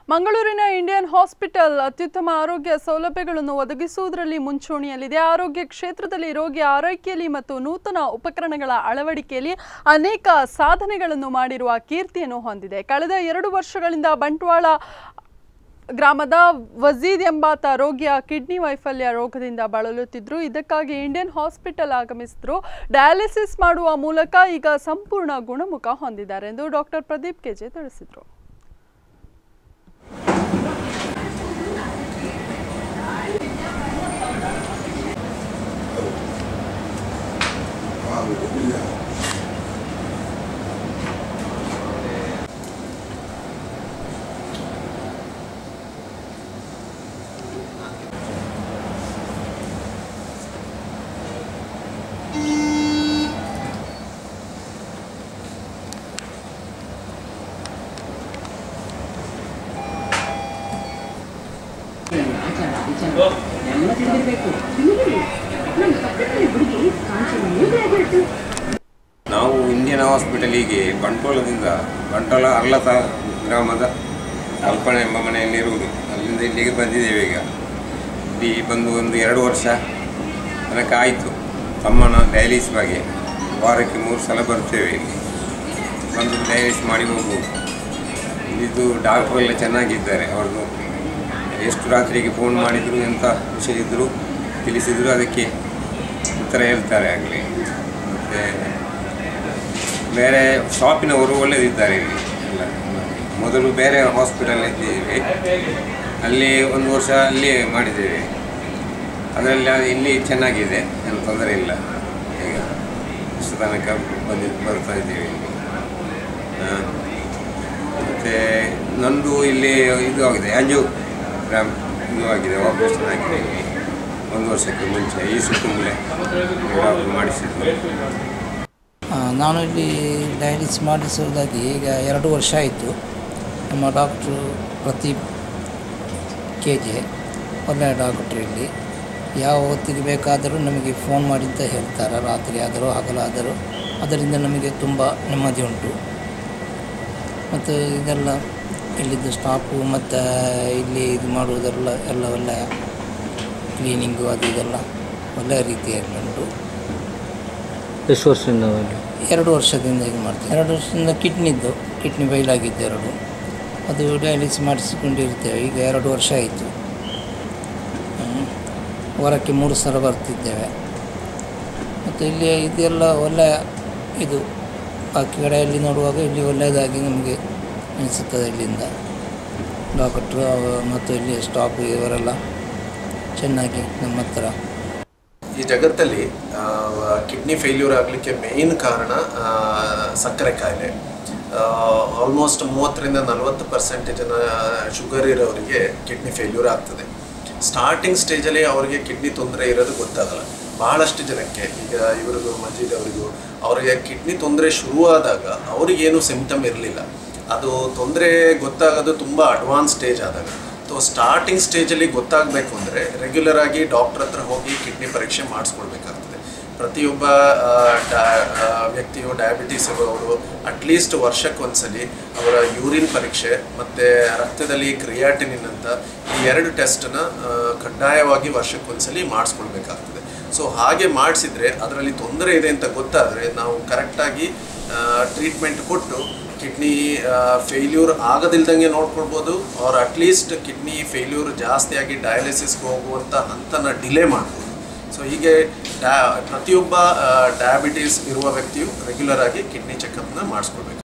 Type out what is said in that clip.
ಮಂಗಳೂರಿನ Indian hospital ಅತ್ಯುತ್ತಮ ಆರೋಗ್ಯ ಸೌಲಭ್ಯಗಳನ್ನು ಒದಗಿಸುವುದರಲ್ಲಿ ಮುಂಚೂಣಿಯಲ್ಲಿದೆ ಆರೋಗ್ಯ ಕ್ಷೇತ್ರದಲ್ಲಿ ರೋಗಿ ಆರೈಕೆಯಲ್ಲಿ ಮತ್ತು ನೂತನ ಉಪಕರಣಗಳ ಅಳವಡಿಕೆಯಲ್ಲಿ ಅನೇಕ ಸಾಧನೆಗಳನ್ನು ಮಾಡಿರುವ ಕೀರ್ತಿಯನ್ನು ಹೊಂದಿದೆ ಕಳೆದ ಎರಡು ವರ್ಷಗಳಿಂದ ಬಂಟ್ವಾಳ ಗ್ರಾಮದ ವಜೀದ್ ಎಂಬಾತ ರೋಗಿಯ ಕಿಡ್ನಿ ವೈಫಲ್ಯ ರೋಗದಿಂದ ಬಳಲುತ್ತಿದ್ರು ಇದಕ್ಕಾಗಿ ಇಂಡಿಯನ್ ಹಾಸ್ಪಿಟಲ್ ಆಗಮಿಸಿದ್ರು ಡಯಾಲಿಸಿಸ್ ಮಾಡುವ ಮೂಲಕ ಈಗ ಸಂಪೂರ್ಣ ಗುಣಮುಖ ಹೊಂದಿದ್ದಾರೆ ಎಂದು ಡಾಕ್ಟರ್ ಪ್ರದೀಪ್ ಕೆಜೆ ತಿಳಿಸಿದರು ಆಚಾರ ವಿಚಾರ ಎಲ್ಲ ತಿಳಿದಿರ್ಬೇಕು ನನ್ನ ಪಕ್ಕದಲ್ಲಿ ಹುಡುಗಿ ಕಾಂಚನ ಮದುವೆ ಆಗಿರ್ತು ನಾವು ಇಂಡಿಯನ್ ಹಾಸ್ಪಿಟಲಿಗೆ ಬಂಟ್ವಾಳದಿಂದ ಬಂಟ್ವಾಳ ಅರ್ಲತ ಗ್ರಾಮದ ಕಲ್ಪನೆ ಎಂಬ ಮನೆಯಲ್ಲಿರುವುದು ಅಲ್ಲಿಂದ ಇಲ್ಲಿಗೆ ಬಂದಿದ್ದೇವೆ ಈಗ ಇಲ್ಲಿ ಬಂದು ಒಂದು ಎರಡು ವರ್ಷ ತನಕ ಆಯಿತು ತಮ್ಮನ ಡಯಾಲಿಸ್ ಬಗ್ಗೆ ವಾರಕ್ಕೆ ಮೂರು ಸಲ ಬರ್ತೇವೆ ಇಲ್ಲಿ ಬಂದು ಡಯಾಲಿಸ್ ಮಾಡಿ ಹೋಗುವುದು ಇದು ಡಾಕ್ಟ್ರು ಎಲ್ಲ ಚೆನ್ನಾಗಿದ್ದಾರೆ ಅವ್ರದ್ದು ಎಷ್ಟು ರಾತ್ರಿಗೆ ಫೋನ್ ಮಾಡಿದರು ಎಂಥ ವಿಷಯ ಇದ್ದರೂ ತಿಳಿಸಿದ್ರು ಅದಕ್ಕೆ ಉತ್ತರ ಹೇಳ್ತಾರೆ ಆಗಲಿ ಮತ್ತು ಬೇರೆ ಶಾಪಿನವರು ಒಳ್ಳೆಯದಿದ್ದಾರೆ ಇಲ್ಲಿ ಎಲ್ಲ ಮೊದಲು ಬೇರೆ ಹಾಸ್ಪಿಟಲ್ ಇದ್ದೀವಿ ಅಲ್ಲಿ ಒಂದು ವರ್ಷ ಅಲ್ಲಿ ಮಾಡಿದ್ದೇವೆ ಅದರಲ್ಲಿ ಅದು ಇಲ್ಲಿ ಚೆನ್ನಾಗಿದೆ ಏನು ತೊಂದರೆ ಇಲ್ಲ ಈಗ ಇಷ್ಟು ತನಕ ಬಂದು ಬರ್ತಾ ಇದ್ದೀವಿ ಇಲ್ಲಿ ಮತ್ತು ನಂದು ಇಲ್ಲಿ ಇದು ಆಗಿದೆ ಅಂಜು ಗ್ರಾಮ್ ಇದು ಆಗಿದೆ ಆಪರೇಷನ್ ಆಗಿದೆ ಇಲ್ಲಿ ಒಂದು ವರ್ಷಕ್ಕೆ ಮುಂಚೆ ಈ ಸುತ್ತಮುತ್ತಲೇ ಡಾಕ್ಟ್ರು ಮಾಡಿಸಿದ್ರು ಆ, ನಾನು ಇಲ್ಲಿ ಡಯಾಲಿಸ್ ಮಾಡಿಸುವುದಾಗಿ ಈಗ ಎರಡು ವರ್ಷ ಆಯಿತು ನಮ್ಮ ಡಾಕ್ಟ್ರು ಪ್ರದೀಪ್ ಕೆ ಜೆ ಒಳ್ಳೆಯ ಡಾಕ್ಟ್ರು ಇಲ್ಲಿ ಯಾವ ಹೊತ್ತಿಗೆ ಬೇಕಾದರೂ ನಮಗೆ ಫೋನ್ ಮಾಡಿ ಅಂತ ಹೇಳ್ತಾರೆ ರಾತ್ರಿ ಆದರೂ ಹಗಲಾದರೂ ಅದರಿಂದ ನಮಗೆ ತುಂಬ ನೆಮ್ಮದಿ ಉಂಟು ಮತ್ತು ಇದೆಲ್ಲ ಇಲ್ಲಿದ್ದು ಸ್ಟಾಫು ಮತ್ತು ಇಲ್ಲಿ ಇದು ಮಾಡುವುದೆಲ್ಲ ಎಲ್ಲ ಒಳ್ಳೆಯ ಕ್ಲೀನಿಂಗು ಅದು ಇದೆಲ್ಲ ಒಳ್ಳೆಯ ರೀತಿಯಲ್ಲಿ ಉಂಟು ಎಷ್ಟು ವರ್ಷದಿಂದ ಇಲ್ಲಿ ಎರಡು ವರ್ಷದಿಂದ ಇದು ಮಾಡ್ತೇವೆ ಎರಡು ವರ್ಷದಿಂದ ಕಿಡ್ನಿದ್ದು ಕಿಡ್ನಿ ಬೈಲಾಗಿದ್ದು ಎರಡು ಅದು ಡಯಾಲಿಸ್ ಮಾಡಿಸಿಕೊಂಡಿರ್ತೇವೆ ಈಗ ಎರಡು ವರ್ಷ ಆಯಿತು ಹ್ಮ್. ವಾರಕ್ಕೆ ಮೂರು ಸಲ ಬರ್ತಿದ್ದೇವೆ ಮತ್ತು ಇಲ್ಲಿ ಇದೆಲ್ಲ ಒಳ್ಳೆಯ ಇದು ಬಾಕಿ ಕಡೆಯಲ್ಲಿ ನೋಡುವಾಗ ಇಲ್ಲಿ ಒಳ್ಳೆಯದಾಗಿ ನಮಗೆ ಅನಿಸುತ್ತದೆ ಇಲ್ಲಿಂದ ಡಾಕ್ಟ್ರು ಅವ- ಮತ್ತು ಇಲ್ಲಿ ಸ್ಟಾಫ್ ಇವರೆಲ್ಲ ಚೆನ್ನಾಗಿ ನಮ್ಮ ಹತ್ರ ಈ ಜಗತ್ತಲ್ಲಿ ಕಿಡ್ನಿ ಫೇಲ್ಯೂರ್ ಆಗಲಿಕ್ಕೆ ಮೇನ್ ಕಾರಣ ಆ, ಸಕ್ಕರೆ ಕಾಯಿಲೆ ಆಲ್ಮೋಸ್ಟ್ ಮೂವತ್ತರಿಂದ ನಲವತ್ತು ಪರ್ಸೆಂಟ್ ಜನ ಶುಗರ್ ಇರೋರಿಗೆ ಕಿಡ್ನಿ ಫೇಲ್ಯೂರ್ ಆಗ್ತದೆ ಸ್ಟಾರ್ಟಿಂಗ್ ಸ್ಟೇಜಲ್ಲಿ ಅವರಿಗೆ ಕಿಡ್ನಿ ತೊಂದರೆ ಇರೋದು ಗೊತ್ತಾಗಲ್ಲ ಬಹಳಷ್ಟು ಜನಕ್ಕೆ ಈಗ ಇವರಿಗೂ ಮಜೀದ್ ಅವರಿಗೂ ಅವರಿಗೆ ಕಿಡ್ನಿ ತೊಂದರೆ ಶುರುವಾದಾಗ ಅವರಿಗೇನು ಸಿಂಪ್ಟಮ್ ಇರಲಿಲ್ಲ ಅದು ತೊಂದರೆ ಗೊತ್ತಾಗೋದು ತುಂಬ ಅಡ್ವಾನ್ಸ್ ಸ್ಟೇಜ್ ಆದಾಗ ಸೊ ಸ್ಟಾರ್ಟಿಂಗ್ ಸ್ಟೇಜಲ್ಲಿ ಗೊತ್ತಾಗಬೇಕು ಅಂದರೆ ರೆಗ್ಯುಲರ್ ಆಗಿ ಡಾಕ್ಟರ್ ಹತ್ರ ಹೋಗಿ ಕಿಡ್ನಿ ಪರೀಕ್ಷೆ ಮಾಡಿಸ್ಕೊಳ್ಬೇಕಾಗ್ತದೆ ಪ್ರತಿಯೊಬ್ಬ ಆ, ಡಾ- ಆ, ವ್ಯಕ್ತಿಯು ಡಯಾಬಿಟೀಸ್ ಇರುವವರು ಅಟ್ಲೀಸ್ಟ್ ವರ್ಷಕ್ಕೊಂದ್ಸಲಿ ಅವರ ಯೂರಿನ್ ಪರೀಕ್ಷೆ ಮತ್ತು ರಕ್ತದಲ್ಲಿ ಕ್ರಿಯಾಟಿನಿನ್ ಅಂತ ಈ ಎರಡು ಟೆಸ್ಟನ್ನ ಕಡ್ಡಾಯವಾಗಿ ವರ್ಷಕ್ಕೊಂದ್ಸಲಿ ಮಾಡಿಸ್ಕೊಳ್ಬೇಕಾಗ್ತದೆ ಸೊ ಹಾಗೆ ಮಾಡಿಸಿದ್ರೆ ಅದರಲ್ಲಿ ತೊಂದರೆ ಇದೆ ಅಂತ ಗೊತ್ತಾದರೆ ನಾವು ಕರೆಕ್ಟಾಗಿ ಟ್ರೀಟ್ಮೆಂಟ್ ಕೊಟ್ಟು ಕಿಡ್ನಿ ಫೇಲ್ಯೂರ್ ಆಗದಿಲ್ದಂಗೆ ನೋಡ್ಕೊಳ್ಬೋದು ಅವ್ರು ಅಟ್ಲೀಸ್ಟ್ ಕಿಡ್ನಿ ಫೇಲ್ಯೂರ್ ಜಾಸ್ತಿಯಾಗಿ ಡಯಾಲಿಸಿಸ್ಗೆ ಹೋಗುವಂಥ ಹಂತನ ಡಿಲೇ ಮಾಡ್ಬೋದು ಸೊ ಹೀಗೆ ಡಾ ಪ್ರತಿಯೊಬ್ಬ ಡಯಾಬಿಟೀಸ್ ಇರುವ ವ್ಯಕ್ತಿಯು ರೆಗ್ಯುಲರ್ ಆಗಿ ಕಿಡ್ನಿ ಚೆಕಪ್ನ ಮಾಡಿಸ್ಕೊಳ್ಬೇಕು